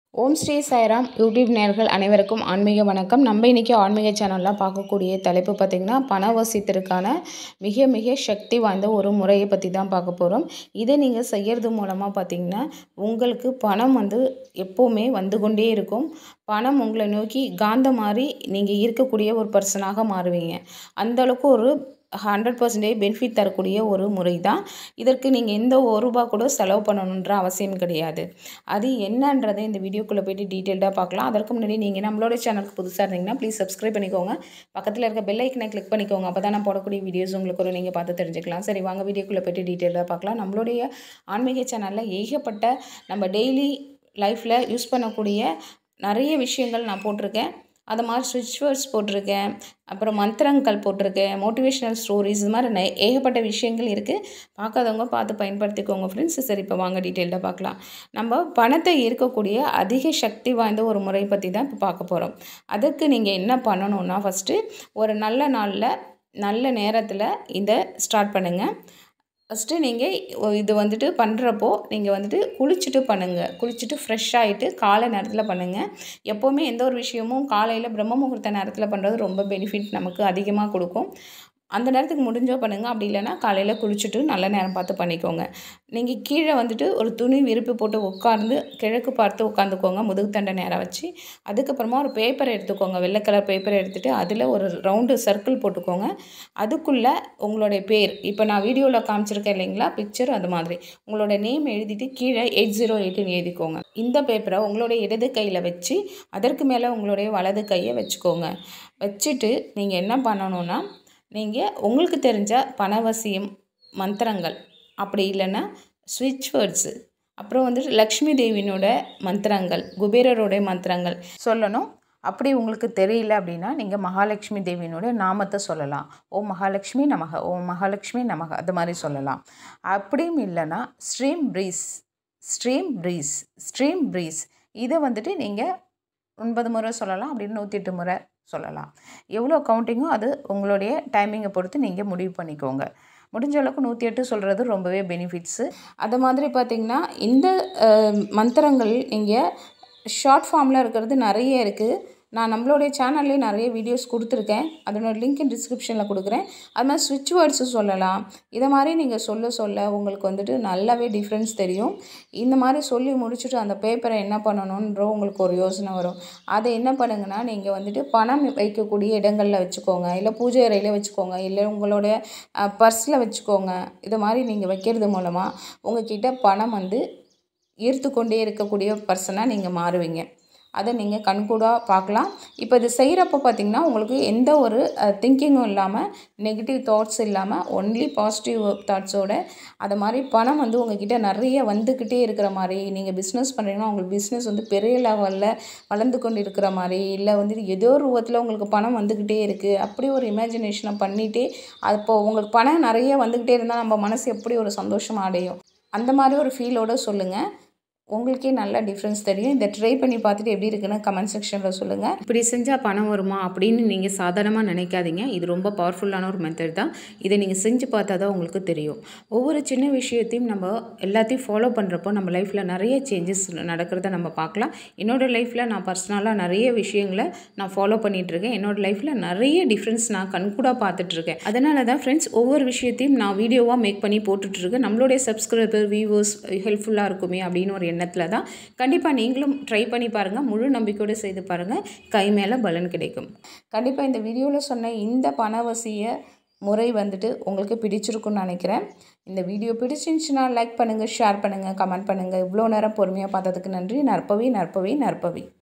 ஓம் Sri Sairam YouTube நேயர்கள் அனைவருக்கும் ஆன்மீக வணக்கம் நம்ம இன்றைக்கி ஆன்மீக சேனலில் பார்க்கக்கூடிய தலைப்பு பார்த்திங்கன்னா பணவசியத்திற்கான மிக மிக சக்தி வாய்ந்த ஒரு முறையை பற்றி தான் பார்க்க போகிறோம் இதை நீங்கள் செய்கிறது மூலமாக பார்த்திங்கன்னா உங்களுக்கு பணம் வந்து எப்போவுமே வந்து கொண்டே இருக்கும் பணம் உங்களை நோக்கி காந்த மாதிரி நீங்கள் இருக்கக்கூடிய ஒரு பர்சனாக மாறுவீங்க அந்தளவுக்கு ஒரு ஹண்ட்ரட் பர்சன்டேஜ் பெனிஃபிட் தரக்கூடிய ஒரு முறை தான் இதற்கு நீங்கள் எந்த ஒரு ரூபா கூட செலவு பண்ணணுன்ற அவசியம் கிடையாது அது என்னன்றதை இந்த வீடியோக்குள்ளே போய்ட்டு டீட்டெயில்டாக பார்க்கலாம் அதற்கு முன்னாடி நீங்கள் நம்மளோட சேனலுக்கு புதுசாக இருந்தீங்கன்னா ப்ளீஸ் சப்ஸ்கிரைப் பண்ணிக்கோங்க பக்கத்தில் இருக்க பெல் ஐக்கனை கிளிக் பண்ணிக்கோங்க அப்போ தான் நான் போடக்கூடிய வீடியோஸ் உங்களுக்கு ஒரு நீங்கள் பார்த்து தெரிஞ்சுக்கலாம் சரி வாங்க வீடியோக்குள்ளே போய்ட்டு டீட்டெயிலாக பார்க்கலாம் நம்மளுடைய ஆன்மீக சேனலில் ஏகப்பட்ட நம்ம டெய்லி லைஃப்பில் யூஸ் பண்ணக்கூடிய நிறைய விஷயங்கள் நான் போட்டிருக்கேன் அது மாதிரி ஸ்விட்ச் வேர்ட்ஸ் போட்டிருக்கேன் அப்புறம் மந்திரங்கள் போட்டிருக்கேன் மோட்டிவேஷ்னல் ஸ்டோரிஸ் இது மாதிரி நெ ஏகப்பட்ட விஷயங்கள் இருக்குது பார்க்காதவங்க பார்த்து பயன்படுத்திக்கோங்க ஃப்ரெண்ட்ஸ் சரி இப்போ வாங்க டீட்டெயில்டாக பார்க்கலாம் நம்ம பணத்தை ஈர்க்கக்கூடிய அதிக சக்தி வாய்ந்த ஒரு முறை பற்றி தான் இப்போ பார்க்க போகிறோம் அதுக்கு நீங்கள் என்ன பண்ணணுன்னா ஃபஸ்ட்டு ஒரு நல்ல நாளில் நல்ல நேரத்தில் இதை ஸ்டார்ட் பண்ணுங்கள் ஃபஸ்ட்டு நீங்கள் இது வந்துட்டு பண்ணுறப்போ நீங்கள் வந்துட்டு குளிச்சுட்டு பண்ணுங்கள் குளிச்சுட்டு ஃப்ரெஷ் ஆகிட்டு காலை நேரத்தில் பண்ணுங்கள் எப்போவுமே எந்த ஒரு விஷயமும் காலையில் பிரம்ம முகூர்த்த நேரத்தில் பண்ணுறது ரொம்ப பெனிஃபிட் நமக்கு அதிகமாக கொடுக்கும் அந்த நேரத்துக்கு முடிஞ்சோ பண்ணுங்கள் அப்படி இல்லைன்னா காலையில் குளிச்சுட்டு நல்ல நேரம் பார்த்து பண்ணிக்கோங்க நீங்கள் கீழே வந்துட்டு ஒரு துணி விரிப்பு போட்டு உட்காந்து கிழக்கு பார்த்து உட்காந்துக்கோங்க முதுகு தண்டை நேரம் வச்சு அதுக்கப்புறமா ஒரு பேப்பரை எடுத்துக்கோங்க வெள்ளை கலர் பேப்பரை எடுத்துகிட்டு அதில் ஒரு ரவுண்டு சர்க்கிள் போட்டுக்கோங்க அதுக்குள்ளே உங்களுடைய பேர் இப்போ நான் வீடியோவில் காமிச்சிருக்கேன் இல்லைங்களா பிக்சர் அது மாதிரி உங்களோட நேம் எழுதிட்டு கீழே எயிட் ஜீரோ எயிட்டுன்னு எழுதிக்கோங்க இந்த பேப்பரை உங்களுடைய இடது கையில் வச்சு அதற்கு மேலே உங்களுடைய வலது கையை வச்சுக்கோங்க வச்சுட்டு நீங்கள் என்ன பண்ணணுன்னா நீங்கள் உங்களுக்கு தெரிஞ்ச பணவசியம் மந்திரங்கள் அப்படி இல்லைன்னா ஸ்விட்ச் வேர்ட்ஸு அப்புறம் வந்துட்டு லக்ஷ்மி தேவியினோட மந்திரங்கள் குபேரருடைய மந்திரங்கள் சொல்லணும் அப்படி உங்களுக்கு தெரியல அப்படின்னா நீங்கள் மகாலட்சுமி தேவியினோட நாமத்தை சொல்லலாம் ஓ மகாலட்சுமி நமக ஓ மகாலட்சுமி நமக அது மாதிரி சொல்லலாம் அப்படியும் இல்லைன்னா stream breeze stream breeze stream breeze இதை வந்துட்டு நீங்கள் ஒன்பது முறை சொல்லலாம் அப்படின்னு நூற்றி எட்டு முறை சொல்லலாம் எவ்வளோ கவுண்டிங்கோ அது உங்களுடைய டைமிங்கை பொறுத்து நீங்கள் முடிவு பண்ணிக்கோங்க முடிஞ்ச அளவுக்கு நூற்றி எட்டு சொல்கிறது ரொம்பவே பெனிஃபிட்ஸு அது மாதிரி பார்த்திங்கன்னா இந்த மந்திரங்கள் நீங்கள் ஷார்ட் ஃபார்மில் இருக்கிறது நிறைய இருக்குது நான் நம்மளுடைய சேனல்லே நிறைய வீடியோஸ் கொடுத்துருக்கேன் அதனோட லிங்க் டிஸ்கிரிப்ஷனில் கொடுக்குறேன் அது மாதிரி ஸ்விட்ச் வேர்ட்ஸு சொல்லலாம் இதை மாதிரி நீங்கள் சொல்ல சொல்ல உங்களுக்கு வந்துட்டு நல்லாவே டிஃப்ரென்ஸ் தெரியும் இந்த மாதிரி சொல்லி முடிச்சுட்டு அந்த பேப்பரை என்ன பண்ணணுன்ற உங்களுக்கு ஒரு யோசனை வரும் அதை என்ன பண்ணுங்கன்னா நீங்கள் வந்துட்டு பணம் வைக்கக்கூடிய இடங்களில் வச்சுக்கோங்க இல்லை பூஜை அறையில் வச்சுக்கோங்க இல்லை உங்களோட பர்ஸில் வச்சுக்கோங்க இது மாதிரி நீங்கள் வைக்கிறது மூலமாக உங்ககிட்ட பணம் வந்து ஈர்த்து கொண்டே இருக்கக்கூடிய பர்சனாக நீங்கள் மாறுவீங்க அதை நீங்கள் கண்கூடாக பார்க்கலாம் இப்போ இது செய்கிறப்போ பார்த்திங்கன்னா உங்களுக்கு எந்த ஒரு திங்கிங்கும் இல்லாமல் நெகட்டிவ் தாட்ஸ் இல்லாமல் ஒன்லி பாசிட்டிவ் தாட்ஸோட அது மாதிரி பணம் வந்து உங்ககிட்ட நிறைய வந்துக்கிட்டே இருக்கிற மாதிரி நீங்கள் பிஸ்னஸ் பண்ணுறீங்கன்னா உங்களுக்கு பிஸ்னஸ் வந்து பெரிய லெவலில் வளர்ந்து கொண்டு இருக்கிற மாதிரி இல்லை வந்துட்டு ஏதோ ஒரு ரூபத்தில் உங்களுக்கு பணம் வந்துக்கிட்டே இருக்குது அப்படி ஒரு இமேஜினேஷனை பண்ணிகிட்டே அப்போது உங்களுக்கு பணம் நிறைய வந்துக்கிட்டே இருந்தால் நம்ம மனசு எப்படி ஒரு சந்தோஷம் அடையும் அந்த மாதிரி ஒரு ஃபீலோடு சொல்லுங்கள் உங்களுக்கே நல்ல டிஃப்ரென்ஸ் தெரியும் இதை ட்ரை பண்ணி பார்த்துட்டு எப்படி இருக்குன்னு கமெண்ட் செக்ஷனில் சொல்லுங்கள் இப்படி செஞ்சால் பணம் வருமா அப்படின்னு நீங்கள் சாதாரணமாக நினைக்காதீங்க இது ரொம்ப பவர்ஃபுல்லான ஒரு மெத்தட் தான் இதை நீங்கள் செஞ்சு பார்த்தா தான் உங்களுக்கு தெரியும் ஒவ்வொரு சின்ன விஷயத்தையும் நம்ம எல்லாத்தையும் ஃபாலோ பண்ணுறப்போ நம்ம லைஃப்பில் நிறைய சேஞ்சஸ் நடக்கிறத நம்ம பார்க்கலாம் என்னோடய லைஃப்பில் நான் பர்சனலாக நிறைய விஷயங்களை நான் ஃபாலோ பண்ணிகிட்ருக்கேன் என்னோடய லைஃப்பில் நிறைய டிஃப்ரென்ஸ் நான் கண்கூடாக பார்த்துட்ருக்கேன் அதனால தான் ஃப்ரெண்ட்ஸ் ஒவ்வொரு விஷயத்தையும் நான் வீடியோவாக மேக் பண்ணி போட்டுட்ருக்கேன் நம்மளுடைய சப்ஸ்கிரைபர் வியூவர்ஸ் ஹெல்ப்ஃபுல்லாக இருக்குமே அப்படின்னு ஒரு எண்ணத்தில் தான் கண்டிப்பாக நீங்களும் ட்ரை பண்ணி பாருங்கள் முழு நம்பிக்கையோடு செய்து பாருங்கள் கை மேலே பலன் கிடைக்கும் கண்டிப்பாக இந்த வீடியோவில் சொன்ன இந்த பணவசிய முறை வந்துட்டு உங்களுக்கு பிடிச்சிருக்குன்னு நினைக்கிறேன் இந்த வீடியோ பிடிச்சிருந்துச்சுன்னா லைக் பண்ணுங்கள் ஷேர் பண்ணுங்கள் கமெண்ட் பண்ணுங்கள் இவ்வளோ நேரம் பொறுமையாக பார்த்ததுக்கு நன்றி நற்பவி நற்பவி நற்பவி